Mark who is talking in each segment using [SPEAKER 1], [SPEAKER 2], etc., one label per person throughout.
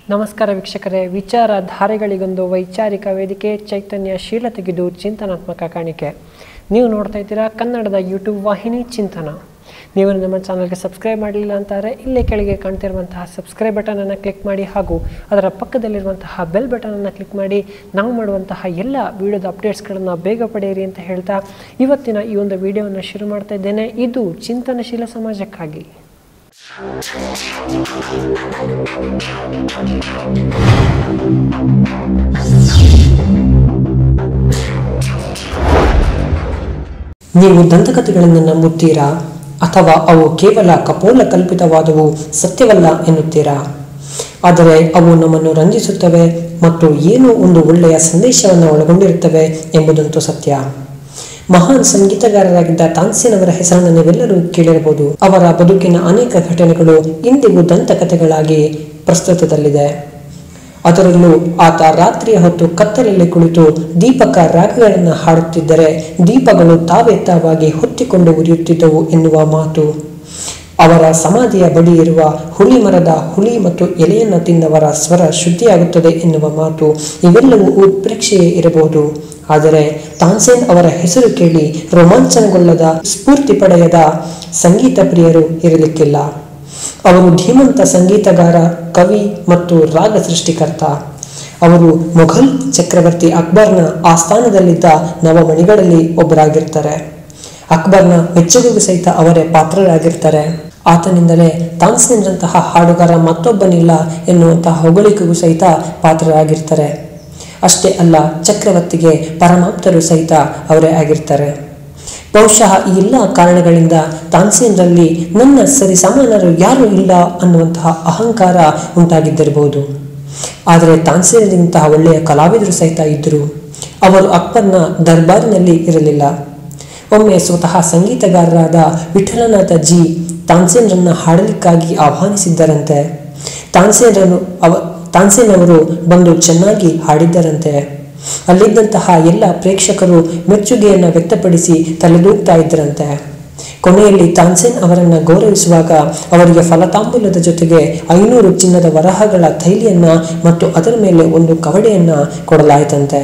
[SPEAKER 1] ನಮಸ್ಕಾರ ವೀಕ್ಷಕರೇ ವಿಚಾರ ಧಾರೆಗಳಿಗೊಂದು ವೈಚಾರಿಕ ವೇದಿಕೆ ಚೈತನ್ಯ ಶೀಲ ತೆಗೆದು ಚಿಂತನಾತ್ಮಕ ಕಾಣಿಕೆ ನೀವು ನೋಡ್ತಾ ಇದ್ದೀರಾ ಕನ್ನಡದ ಯೂಟ್ಯೂಬ್ ವಾಹಿನಿ ಚಿಂತನ ನೀವು ನಮ್ಮ ಚಾನಲ್ಗೆ ಸಬ್ಸ್ಕ್ರೈಬ್ ಮಾಡಲಿಲ್ಲ ಅಂತಾರೆ ಇಲ್ಲೇ ಕೆಳಗೆ ಕಾಣ್ತಿರುವಂತಹ ಸಬ್ಸ್ಕ್ರೈಬ್ ಬಟನನ್ನು ಕ್ಲಿಕ್ ಮಾಡಿ ಹಾಗೂ ಅದರ ಪಕ್ಕದಲ್ಲಿರುವಂತಹ ಬೆಲ್ ಬಟನನ್ನು ಕ್ಲಿಕ್ ಮಾಡಿ ನಾವು ಮಾಡುವಂತಹ ಎಲ್ಲ ವಿಡಿಯೋದ ಅಪ್ಡೇಟ್ಸ್ಗಳನ್ನು ಬೇಗ ಪಡೆಯಿರಿ ಅಂತ ಹೇಳ್ತಾ ಇವತ್ತಿನ ಈ ಒಂದು ವಿಡಿಯೋವನ್ನು ಶುರು ಮಾಡ್ತಾ ಇದ್ದೇನೆ ಇದು ಚಿಂತನಶೀಲ ಸಮಾಜಕ್ಕಾಗಿ ನೀವು ದಂತಕಥೆಗಳನ್ನು ನಂಬುತ್ತೀರಾ ಅಥವಾ ಅವು ಕೇವಲ ಕಪೋಲ ಕಲ್ಪಿತವಾದವು ಸತ್ಯವಲ್ಲ ಎನ್ನುತ್ತೀರಾ ಆದರೆ ಅವು ನಮ್ಮನ್ನು ರಂಜಿಸುತ್ತವೆ ಮತ್ತು ಏನೋ ಒಂದು ಒಳ್ಳೆಯ ಸಂದೇಶವನ್ನು ಒಳಗೊಂಡಿರುತ್ತವೆ ಎಂಬುದಂತೂ ಸತ್ಯ ಮಹಾನ್ ಸಂಗೀತಗಾರರಾಗಿದ್ದ ತಾನ್ಸೇನ್ ಅವರ ಹೆಸರನ್ನು ನೀವೆಲ್ಲರೂ ಕೇಳಿರಬಹುದು ಅವರ ಬದುಕಿನ ಅನೇಕ ಘಟನೆಗಳು ಇಂದಿಗೂ ದಂತಕಥೆಗಳಾಗಿ ಪ್ರಸ್ತುತದಲ್ಲಿದೆ ಅದರಲ್ಲೂ ಆತ ರಾತ್ರಿಯ ಹೊತ್ತು ಕತ್ತಲಲ್ಲಿ ಕುಳಿತು ದೀಪಕ ರಾಗಗಳನ್ನು ಹಾಡುತ್ತಿದ್ದರೆ ದೀಪಗಳು ತಾವೇ ತಾವಾಗಿ ಹೊತ್ತಿಕೊಂಡು ಉರಿಯುತ್ತಿದ್ದವು ಎನ್ನುವ ಮಾತು ಅವರ ಸಮಾಧಿಯ ಬಳಿ ಇರುವ ಹುಳಿ ಮರದ ಹುಳಿ ಮತ್ತು ಎಲೆಯನ್ನು ತಿಂದವರ ಸ್ವರ ಶುದ್ಧಿಯಾಗುತ್ತದೆ ಎನ್ನುವ ಮಾತು ಇವೆಲ್ಲವೂ ಉತ್ಪ್ರೇಕ್ಷೆಯೇ ಇರಬಹುದು ಆದರೆ ತಾನ್ಸೇನ್ ಅವರ ಹೆಸರು ಕೇಳಿ ರೋಮಾಂಚನಗೊಳ್ಳದ ಸ್ಫೂರ್ತಿ ಪಡೆಯದ ಸಂಗೀತ ಪ್ರಿಯರು ಇರಲಿಕ್ಕಿಲ್ಲ ಅವರು ಧೀಮಂತ ಸಂಗೀತಗಾರ ಕವಿ ಮತ್ತು ರಾಗ ಸೃಷ್ಟಿಕರ್ತ ಅವರು ಮೊಘಲ್ ಚಕ್ರವರ್ತಿ ಅಕ್ಬರ್ನ ಆಸ್ಥಾನದಲ್ಲಿದ್ದ ನವಮಣಿಗಳಲ್ಲಿ ಒಬ್ಬರಾಗಿರ್ತಾರೆ ಅಕ್ಬರ್ನ ಮೆಚ್ಚುಗೆಗೂ ಸಹಿತ ಅವರೇ ಪಾತ್ರರಾಗಿರ್ತಾರೆ ಆತನಿಂದಲೇ ತಾನ್ಸೇನ್ರಂತಹ ಹಾಡುಗಾರ ಮತ್ತೊಬ್ಬನಿಲ್ಲ ಎನ್ನುವಂತಹ ಹೊಗಳಿಕೆಗೂ ಸಹಿತ ಪಾತ್ರರಾಗಿರ್ತಾರೆ ಅಷ್ಟೇ ಅಲ್ಲ ಚಕ್ರವರ್ತಿಗೆ ಪರಮಾಪ್ತರು ಸಹಿತ ಅವರೇ ಆಗಿರ್ತಾರೆ ಬಹುಶಃ ಈ ಎಲ್ಲ ಕಾರಣಗಳಿಂದ ತಾನ್ಸೇನ್ರಲ್ಲಿ ನನ್ನ ಸರಿ ಸಮಾನರು ಯಾರೂ ಇಲ್ಲ ಅನ್ನುವಂತಹ ಅಹಂಕಾರ ಉಂಟಾಗಿದ್ದಿರಬಹುದು ಆದರೆ ತಾನ್ಸೇನ್ಗಿಂತಹ ಒಳ್ಳೆಯ ಕಲಾವಿದರು ಸಹಿತ ಇದ್ದರು ಅವರು ಅಕ್ಬರ್ನ ದರ್ಬಾರಿನಲ್ಲಿ ಇರಲಿಲ್ಲ ಒಮ್ಮೆ ಸ್ವತಃ ಸಂಗೀತಗಾರರಾದ ವಿಠಲನಾಥ ಜಿ ತಾನ್ಸೇನ್ರನ್ನ ಹಾಡಲಿಕ್ಕಾಗಿ ಆಹ್ವಾನಿಸಿದ್ದರಂತೆ ತಾನ್ಸೇನರು ಅವ ತಾನ್ಸೇನ್ ಅವರು ಬಂದು ಚೆನ್ನಾಗಿ ಹಾಡಿದ್ದರಂತೆ ಅಲ್ಲಿದ್ದಂತಹ ಎಲ್ಲ ಪ್ರೇಕ್ಷಕರು ಮೆಚ್ಚುಗೆಯನ್ನು ವ್ಯಕ್ತಪಡಿಸಿ ತಲೆದೂಗ್ತಾ ಇದ್ದರಂತೆ ಕೊನೆಯಲ್ಲಿ ತಾನ್ಸೇನ್ ಅವರನ್ನು ಗೌರವಿಸುವಾಗ ಅವರಿಗೆ ಫಲತಾಂಬೂಲದ ಜೊತೆಗೆ ಐನೂರು ಚಿನ್ನದ ವರಹಗಳ ಥೈಲಿಯನ್ನ ಮತ್ತು ಅದರ ಮೇಲೆ ಒಂದು ಕವಡೆಯನ್ನ ಕೊಡಲಾಯಿತಂತೆ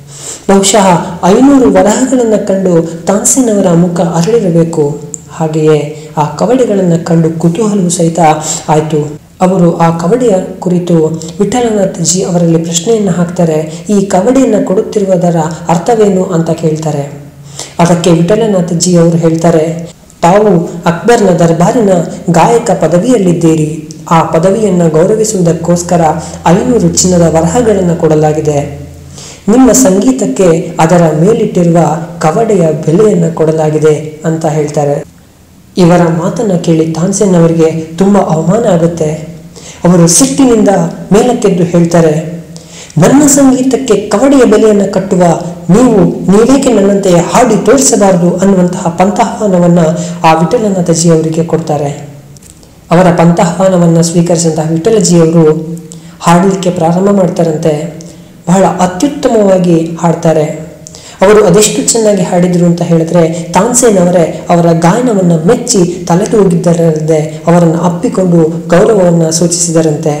[SPEAKER 1] ಬಹುಶಃ ಐನೂರು ವರಹಗಳನ್ನು ಕಂಡು ತಾನ್ಸೇನ್ ಅವರ ಮುಖ ಅರಳಿರಬೇಕು ಹಾಗೆಯೇ ಆ ಕವಡೆಗಳನ್ನು ಕಂಡು ಕುತೂಹಲವೂ ಸಹಿತ ಆಯಿತು ಅವರು ಆ ಕವಡೆಯ ಕುರಿತು ವಿಠಲನಾಥ್ ಜಿ ಅವರಲ್ಲಿ ಪ್ರಶ್ನೆಯನ್ನು ಹಾಕ್ತಾರೆ ಈ ಕವಡೆಯನ್ನು ಕೊಡುತ್ತಿರುವುದರ ಅರ್ಥವೇನು ಅಂತ ಕೇಳ್ತಾರೆ ಅದಕ್ಕೆ ವಿಠಲನಾಥ್ ಜಿ ಅವರು ಹೇಳ್ತಾರೆ ತಾವು ಅಕ್ಬರ್ನ ದರ್ಬಾರಿನ ಗಾಯಕ ಪದವಿಯಲ್ಲಿದ್ದೀರಿ ಆ ಪದವಿಯನ್ನು ಗೌರವಿಸುವುದಕ್ಕೋಸ್ಕರ ಐನೂರು ಚಿನ್ನದ ವರಹಗಳನ್ನು ಕೊಡಲಾಗಿದೆ ನಿಮ್ಮ ಸಂಗೀತಕ್ಕೆ ಅದರ ಮೇಲಿಟ್ಟಿರುವ ಕವಡೆಯ ಬೆಲೆಯನ್ನು ಕೊಡಲಾಗಿದೆ ಅಂತ ಹೇಳ್ತಾರೆ ಇವರ ಮಾತನ್ನ ಕೇಳಿ ತಾನ್ಸೇನ್ ಅವರಿಗೆ ತುಂಬ ಅವಮಾನ ಆಗುತ್ತೆ ಅವರು ಸಿಟ್ಟಿನಿಂದ ಮೇಲಕ್ಕೆದ್ದು ಹೇಳ್ತಾರೆ ನನ್ನ ಸಂಗೀತಕ್ಕೆ ಕವಡೆಯ ಬೆಲೆಯನ್ನು ಕಟ್ಟುವ ನೀವು ನೀವೇಕೆ ನನ್ನಂತೆ ಹಾಡಿ ತೋರಿಸಬಾರದು ಅನ್ನುವಂತಹ ಪಂಥಾಹ್ವಾನವನ್ನು ಆ ವಿಠಲನಾಥಜಿ ಅವರಿಗೆ ಕೊಡ್ತಾರೆ ಅವರ ಪಂಥಾಹ್ವಾನವನ್ನು ಸ್ವೀಕರಿಸಿದಂತಹ ವಿಠಲಜಿಯವರು ಹಾಡಲಿಕ್ಕೆ ಪ್ರಾರಂಭ ಮಾಡ್ತಾರಂತೆ ಬಹಳ ಅತ್ಯುತ್ತಮವಾಗಿ ಹಾಡ್ತಾರೆ ಅವರು ಅದೆಷ್ಟು ಚೆನ್ನಾಗಿ ಹಾಡಿದರು ಅಂತ ಹೇಳಿದ್ರೆ ತಾನ್ಸೇನ್ ಅವರೇ ಅವರ ಗಾಯನವನ್ನು ಮೆಚ್ಚಿ ತಲೆದೂಗಿದ್ದರಲ್ಲದೆ ಅವರನ್ನು ಅಪ್ಪಿಕೊಂಡು ಗೌರವವನ್ನು ಸೂಚಿಸಿದರಂತೆ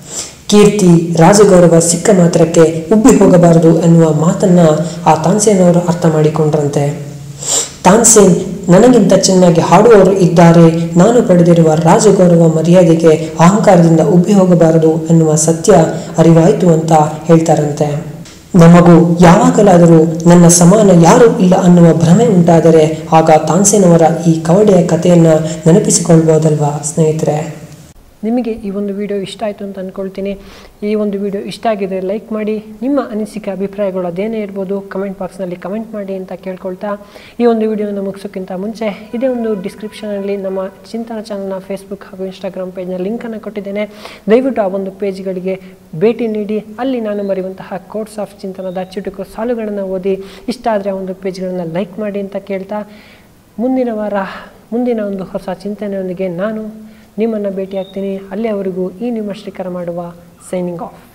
[SPEAKER 1] ಕೀರ್ತಿ ರಾಜಗೌರವ ಸಿಕ್ಕ ಮಾತ್ರಕ್ಕೆ ಉಬ್ಬಿ ಹೋಗಬಾರದು ಎನ್ನುವ ಮಾತನ್ನ ಆ ತಾನ್ಸೇನ್ ಅವರು ಅರ್ಥ ಮಾಡಿಕೊಂಡ್ರಂತೆ ತಾನ್ಸೇನ್ ನನಗಿಂತ ಚೆನ್ನಾಗಿ ಹಾಡುವವರು ಇದ್ದಾರೆ ನಾನು ಪಡೆದಿರುವ ರಾಜಗೌರವ ಮರ್ಯಾದೆಗೆ ಅಹಂಕಾರದಿಂದ ಉಬ್ಬಿ ಹೋಗಬಾರದು ಎನ್ನುವ ಸತ್ಯ ಅರಿವಾಯಿತು ಅಂತ ಹೇಳ್ತಾರಂತೆ ನಮಗೂ ಯಾವಾಗಲಾದರೂ ನನ್ನ ಸಮಾನ ಯಾರೂ ಇಲ್ಲ ಅನ್ನುವ ಭ್ರಮೆ ಉಂಟಾದರೆ ಆಗ ತಾನ್ಸೇನವರ ಈ ಕವಡೆಯ ಕಥೆಯನ್ನು ನೆನಪಿಸಿಕೊಳ್ಬೋದಲ್ವಾ ಸ್ನೇಹಿತರೆ ನಿಮಗೆ ಈ ಒಂದು ವಿಡಿಯೋ ಇಷ್ಟ ಆಯಿತು ಅಂತ ಅಂದ್ಕೊಳ್ತೀನಿ ಈ ಒಂದು ವಿಡಿಯೋ ಇಷ್ಟ ಆಗಿದ್ರೆ ಲೈಕ್ ಮಾಡಿ ನಿಮ್ಮ ಅನಿಸಿಕೆ ಅಭಿಪ್ರಾಯಗಳು ಅದೇನೇ ಇರ್ಬೋದು ಕಮೆಂಟ್ ಬಾಕ್ಸ್ನಲ್ಲಿ ಕಮೆಂಟ್ ಮಾಡಿ ಅಂತ ಕೇಳ್ಕೊಳ್ತಾ ಈ ಒಂದು ವಿಡಿಯೋನ ಮುಗಿಸೋಕ್ಕಿಂತ ಮುಂಚೆ ಇದೇ ಒಂದು ಡಿಸ್ಕ್ರಿಪ್ಷನಲ್ಲಿ ನಮ್ಮ ಚಿಂತನ ಚಾನಲ್ನ ಫೇಸ್ಬುಕ್ ಹಾಗೂ ಇನ್ಸ್ಟಾಗ್ರಾಮ್ ಪೇಜ್ನ ಲಿಂಕನ್ನು ಕೊಟ್ಟಿದ್ದೇನೆ ದಯವಿಟ್ಟು ಆ ಒಂದು ಪೇಜ್ಗಳಿಗೆ ಭೇಟಿ ನೀಡಿ ಅಲ್ಲಿ ನಾನು ಬರೆಯುವಂತಹ ಕೋರ್ಸ್ ಆಫ್ ಚಿಂತನದ ಚುಟುಕು ಸಾಲುಗಳನ್ನು ಓದಿ ಇಷ್ಟ ಆದರೆ ಆ ಒಂದು ಪೇಜ್ಗಳನ್ನು ಲೈಕ್ ಮಾಡಿ ಅಂತ ಕೇಳ್ತಾ ಮುಂದಿನ ವಾರ ಮುಂದಿನ ಒಂದು ಹೊಸ ಚಿಂತನೆಯೊಂದಿಗೆ ನಾನು ನಿಮ್ಮನ್ನು ಭೇಟಿಯಾಗ್ತೀನಿ ಅಲ್ಲಿಯವರೆಗೂ ಈ ನಿಮ್ಮ ಶ್ರೀಕರ ಮಾಡುವ ಸೈನಿಂಗ್ ಆಫ್